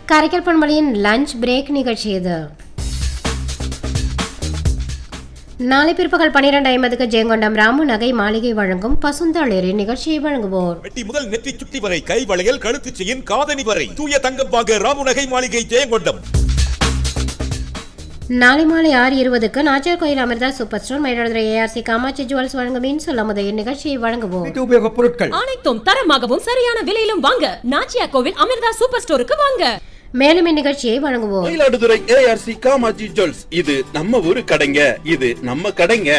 கரைக்கல் பண்பலையின் lunch break நிகழ்ச்சி இது நாளை பிற்பகல் பன்னிரண்டு ஐம்பதுக்கு ஜெயங்கொண்டம் ராமு நகை மாளிகை வழங்கும் பசுந்தளிர் நிகழ்ச்சியை வழங்குவோர் வெட்டி முதல் நெற்றி சுட்டி வரை கை வளையல் கழுத்து செயின் காதணி வரை தூய தங்கம் வாங்க ராமுநகை மாளிகை ஜெயங்கொண்டம் நாளை மாலை ஆறு இருபதுக்கு Nachiyar Koil Amirtha super store Mayiladuthurai ARC Kamatchi jewels வழங்கும் மின் சொல்ல நிகழ்ச்சியை வழங்குவோம் வீட்டு உபயோகப் பொருட்கள் அனைத்தும் தரமாகவும் சரியான விலையிலும் வாங்க நாச்சியா கோவில் அமிர்தா சூப்பர் ஸ்டோருக்கு வாங்க மேலும் இந்நிகழ்ச்சியை வழங்குவோம் மயிலாடுதுறை ஏஆர்சி காமாஜி ஜுவல்ஸ் இது நம்ம ஊரு கடைங்க இது நம்ம கடைங்க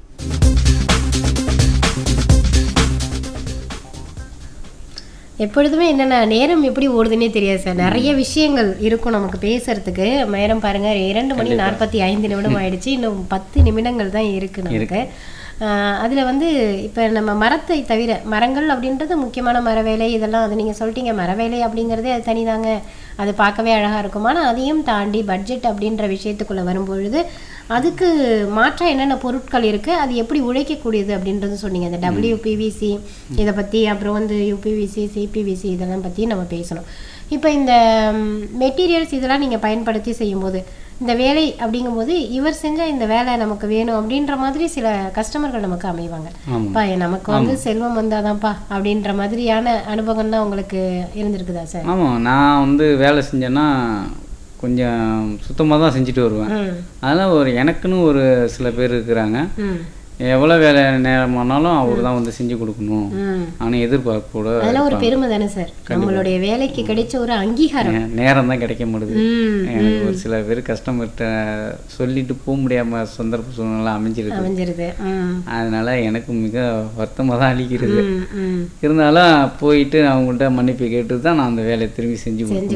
எப்பொழுதுமே என்னென்ன நேரம் எப்படி ஓடுதுன்னே தெரியாது சார் நிறைய விஷயங்கள் இருக்கும் நமக்கு பேசுறதுக்கு நேரம் பாருங்க இரண்டு மணி நாற்பத்தி ஐந்து நிமிடம் ஆயிடுச்சு இன்னும் பத்து நிமிடங்கள் தான் இருக்கு நமக்கு ஆஹ் அதுல வந்து இப்ப நம்ம மரத்தை தவிர மரங்கள் அப்படின்றது முக்கியமான மரவேலை இதெல்லாம் அது நீங்க சொல்லிட்டீங்க மரவேலை அப்படிங்கிறதே அது தனிதாங்க அது பார்க்கவே அழகா இருக்கும் ஆனா அதையும் தாண்டி பட்ஜெட் அப்படின்ற விஷயத்துக்குள்ள வரும்பொழுது அதுக்கு மாற்றா என்னென்ன பொருட்கள் இருக்கு அது எப்படி உழைக்கக்கூடியது அப்படின்றது சொன்னீங்க இந்த டபிள்யூபிவிசி இதை பத்தி அப்புறம் வந்து யூபிவிசி சிபிவிசி இதெல்லாம் பத்தி நம்ம பேசணும் இப்போ இந்த மெட்டீரியல்ஸ் இதெல்லாம் நீங்க பயன்படுத்தி செய்யும்போது இந்த வேலை அப்படிங்கும்போது இவர் செஞ்ச இந்த வேலை நமக்கு வேணும் அப்படின்ற மாதிரி சில கஸ்டமர்கள் நமக்கு அமைவாங்க பா நமக்கு வந்து செல்வம் வந்தாதான்ப்பா அப்படின்ற மாதிரியான அனுபவம் தான் உங்களுக்கு இருந்திருக்குதா சார் ஆமாம் நான் வந்து வேலை செஞ்சேன்னா கொஞ்சம் சுத்தமாக தான் செஞ்சுட்டு வருவேன் ம் அதனால் ஒரு எனக்குன்னு ஒரு சில பேர் இருக்கிறாங்க ம் எவ்வளோ வேலை நேரமானாலும் அவர் தான் வந்து செஞ்சு கொடுக்கணும் ம் ஆனால் எதிர்பார்ப்போட அதெல்லாம் ஒரு பெருமை தானே சார் நம்மளுடைய வேலைக்கு கிடைச்ச ஒரு அங்கீகாரம் நேரம் தான் கிடைக்க மாட்டுது ம் எனக்கு ஒரு சில பேர் கஸ்டமர்கிட்ட சொல்லிட்டு போக முடியாமல் சந்தர்ப்ப சூழ்நிலை அமைஞ்சிருக்கு அமைஞ்சிருது ம் அதனால எனக்கு மிக வருத்தமாக தான் அளிக்கிறது ம் ம் இருந்தாலும் போயிட்டு அவங்கள்ட்ட மன்னிப்பு கேட்டு தான் நான் அந்த வேலையை திரும்பி செஞ்சு கொடுப்பேன்